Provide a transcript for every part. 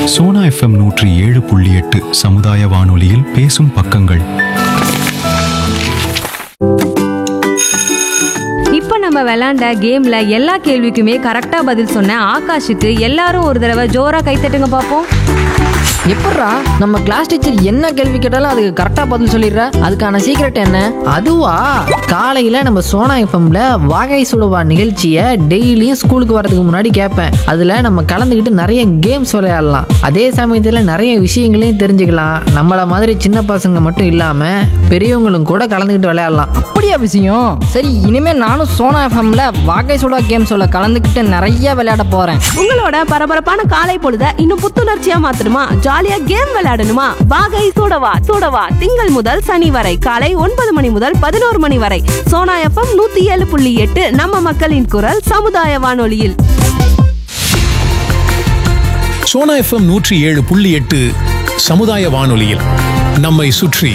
Sona FM நூற்றி ஏழு புள்ளி எட்டு சமுதாய வானொலியில் பேசும் பக்கங்கள் இப்போ நம்ம விளையாண்ட கேம்ல எல்லா கேள்விக்குமே கரெக்டா பதில் சொன்ன ஆகாஷுக்கு எல்லாரும் ஒரு தடவை ஜோரா கைத்தட்டுங்க பார்ப்போம் எப்பட்றா நம்ம கிளாஸ் டீச்சர் என்ன கேள்வி கேட்டாலும் அதுக்கு கரெக்டாக பதில் சொல்லிடுற அதுக்கான சீக்ரெட் என்ன அதுவா காலையில் நம்ம சோனா எஃப்எம்ல வாகை சுடுவா நிகழ்ச்சியை டெய்லியும் ஸ்கூலுக்கு வரதுக்கு முன்னாடி கேட்பேன் அதில் நம்ம கலந்துக்கிட்டு நிறைய கேம்ஸ் விளையாடலாம் அதே சமயத்தில் நிறைய விஷயங்களையும் தெரிஞ்சுக்கலாம் நம்மளை மாதிரி சின்ன பசங்க மட்டும் இல்லாமல் பெரியவங்களும் கூட கலந்துக்கிட்டு விளையாடலாம் அப்படியா விஷயம் சரி இனிமே நானும் சோனா எஃப்எம்ல வாகை சுடா கேம் சொல்ல கலந்துக்கிட்டு நிறைய விளையாட போறேன் உங்களோட பரபரப்பான காலை பொழுத இன்னும் புத்துணர்ச்சியா மாத்தணுமா ஜாலியா கேம் விளையாடணுமா வாகை சூடவா சூடவா திங்கள் முதல் சனி வரை காலை ஒன்பது மணி முதல் பதினோரு மணி வரை சோனா எஃப்எம் நூத்தி ஏழு புள்ளி எட்டு நம்ம மக்களின் குரல் சமுதாய வானொலியில் சோனா எஃப்எம் நூற்றி ஏழு புள்ளி எட்டு சமுதாய வானொலியில் நம்மை சுற்றி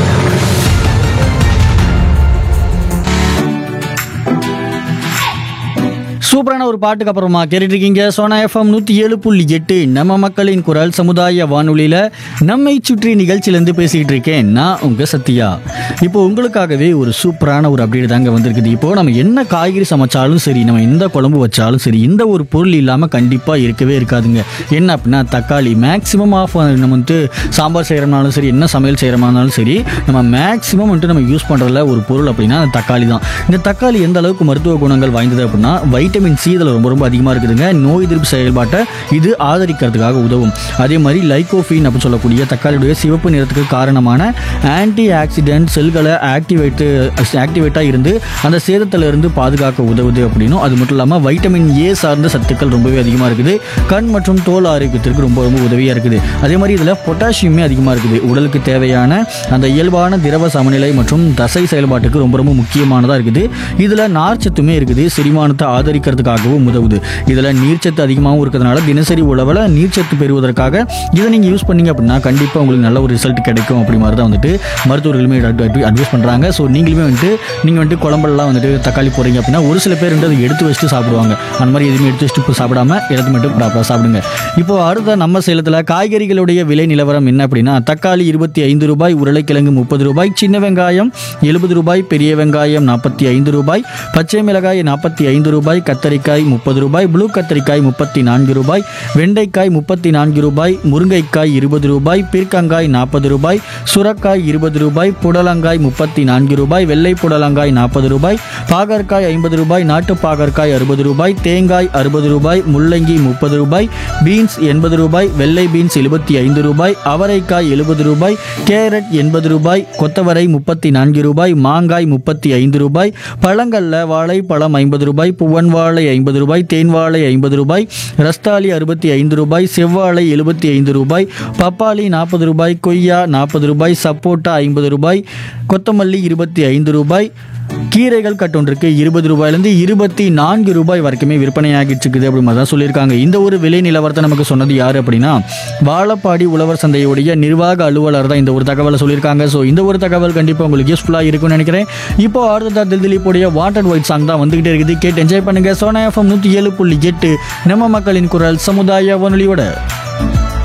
சூப்பரான ஒரு பாட்டுக்கு அப்புறமா கேட்டுட்டு இருக்கீங்க சோனா எஃப்எம் நூற்றி ஏழு புள்ளி எட்டு நம்ம மக்களின் குரல் சமுதாய வானொலியில் நம்மை சுற்றி நிகழ்ச்சியிலேருந்து பேசிக்கிட்டு இருக்கேன் நான் உங்கள் சத்யா இப்போ உங்களுக்காகவே ஒரு சூப்பரான ஒரு அப்டேட் தாங்க வந்திருக்குது இப்போ நம்ம என்ன காய்கறி சமைச்சாலும் சரி நம்ம எந்த குழம்பு வச்சாலும் சரி இந்த ஒரு பொருள் இல்லாமல் கண்டிப்பாக இருக்கவே இருக்காதுங்க என்ன அப்படின்னா தக்காளி மேக்ஸிமம் ஆஃப் நம்ம வந்துட்டு சாம்பார் செய்கிறோம்னாலும் சரி என்ன சமையல் செய்கிறோம்னாலும் சரி நம்ம மேக்ஸிமம் வந்துட்டு நம்ம யூஸ் பண்ணுறதுல ஒரு பொருள் அப்படின்னா அந்த தக்காளி தான் இந்த தக்காளி எந்த அளவுக்கு மருத்துவ குணங்கள் வாய்ந்தது அப்படின்னா வைட்டமின் சி இதில் ரொம்ப ரொம்ப அதிகமாக இருக்குதுங்க நோய் எதிர்ப்பு செயல்பாட்டை இது ஆதரிக்கிறதுக்காக உதவும் அதே மாதிரி லைகோஃபின் அப்படின்னு சொல்லக்கூடிய தக்காளியுடைய சிவப்பு நிறத்துக்கு காரணமான ஆன்டி ஆக்சிடென்ட் செல்களை ஆக்டிவேட்டு ஆக்டிவேட்டாக இருந்து அந்த சேதத்திலிருந்து பாதுகாக்க உதவுது அப்படின்னும் அது மட்டும் இல்லாமல் வைட்டமின் ஏ சார்ந்த சத்துக்கள் ரொம்பவே அதிகமாக இருக்குது கண் மற்றும் தோல் ஆரோக்கியத்திற்கு ரொம்ப ரொம்ப உதவியாக இருக்குது அதே மாதிரி இதில் பொட்டாசியமே அதிகமாக இருக்குது உடலுக்கு தேவையான அந்த இயல்பான திரவ சமநிலை மற்றும் தசை செயல்பாட்டுக்கு ரொம்ப ரொம்ப முக்கியமானதாக இருக்குது இதில் நார்ச்சத்துமே இருக்குது செரிமானத்தை ஆதரிக்கிறதுக்காகவும் உதவுது இதில் நீர்ச்சத்து அதிகமாகவும் இருக்கிறதுனால தினசரி உணவில் நீர்ச்சத்து பெறுவதற்காக இதை நீங்கள் யூஸ் பண்ணீங்க அப்படின்னா கண்டிப்பாக உங்களுக்கு நல்ல ஒரு ரிசல்ட் கிடைக்கும் அப்படி மாதிரி தான் வந்துட்டு மருத்துவர்களுமே அட்வைஸ் பண்ணுறாங்க ஸோ நீங்களுமே வந்துட்டு நீங்கள் வந்துட்டு குழம்புலாம் வந்துட்டு தக்காளி போடுறீங்க அப்படின்னா ஒரு சில பேர் வந்து அதை எடுத்து வச்சுட்டு சாப்பிடுவாங்க அந்த மாதிரி எதுவுமே எடுத்து வச்சுட்டு இப்போ சாப்பிடாம எடுத்து மட்டும் ப்ராப்பராக சாப்பிடுங்க இப்போ அடுத்த நம்ம சேலத்தில் காய்கறிகளுடைய விலை நிலவரம் என்ன அப்படின்னா தக்காளி இருபத்தி ஐந்து ரூபாய் உருளைக்கிழங்கு முப்பது ரூபாய் சின்ன வெங்காயம் எழுபது ரூபாய் பெரிய வெங்காயம் நாற்பத்தி ஐந்து ரூபாய் பச்சை மிளகாய் நாற்பத்தி ஐந்து ரூபாய் கத்தரிக்காய் முப்பது ரூபாய் ப்ளூ கத்தரிக்காய் முப்பத்தி நான்கு ரூபாய் வெண்டைக்காய் முப்பத்தி நான்கு ரூபாய் முருங்கைக்காய் இருபது ரூபாய் பீர்க்கங்காய் நாற்பது ரூபாய் சுரக்காய் இருபது ரூபாய் புடலங்காய் முப்பத்தி நான்கு ரூபாய் வெள்ளை புடலங்காய் நாற்பது ரூபாய் பாகற்காய் ஐம்பது ரூபாய் நாட்டு பாகற்காய் அறுபது ரூபாய் தேங்காய் அறுபது ரூபாய் முள்ளங்கி முப்பது ரூபாய் பீன்ஸ் எண்பது ரூபாய் வெள்ளை பீன்ஸ் எழுபத்தி ஐந்து ரூபாய் அவரைக்காய் எழுபது ரூபாய் கேரட் எண்பது ரூபாய் கொத்தவரை முப்பத்தி நான்கு ரூபாய் மாங்காய் முப்பத்தி ஐந்து ரூபாய் பழங்கள்ல வாழைப்பழம் ஐம்பது ரூபாய் புவன் வாழை ஐம்பது ரூபாய் தேன் வாழை ஐம்பது ரூபாய் ரஸ்தாலி அறுபத்தி ஐந்து ரூபாய் செவ்வாழை எழுபத்தி ஐந்து ரூபாய் பப்பாளி நாற்பது ரூபாய் கொய்யா நாற்பது ரூபாய் சப்போட்டா ஐம்பது ரூபாய் கொத்தமல்லி இருபத்தி ஐந்து ரூபாய் கீரைகள் கட்டொன்றுக்கு இருபது ரூபாயிலேருந்து இருபத்தி நான்கு ரூபாய் வரைக்குமே விற்பனையாகிட்டு இருக்குது அப்படி மாதிரி தான் சொல்லியிருக்காங்க இந்த ஒரு விலை நிலவரத்தை நமக்கு சொன்னது யார் அப்படின்னா வாழப்பாடி உழவர் சந்தையுடைய நிர்வாக அலுவலர் தான் இந்த ஒரு தகவலை சொல்லியிருக்காங்க ஸோ இந்த ஒரு தகவல் கண்டிப்பாக உங்களுக்கு யூஸ்ஃபுல்லாக இருக்கும்னு நினைக்கிறேன் இப்போ அடுத்த தில் திலீப்புடைய வாட்டர் ஒயிட் சாங் தான் வந்துகிட்டே இருக்குது கேட்டு என்ஜாய் பண்ணுங்க சோனா எஃப்எம் நூற்றி ஏழு புள்ளி எட்டு நம்ம மக்களின் குரல் சமுதாய வானொலியோட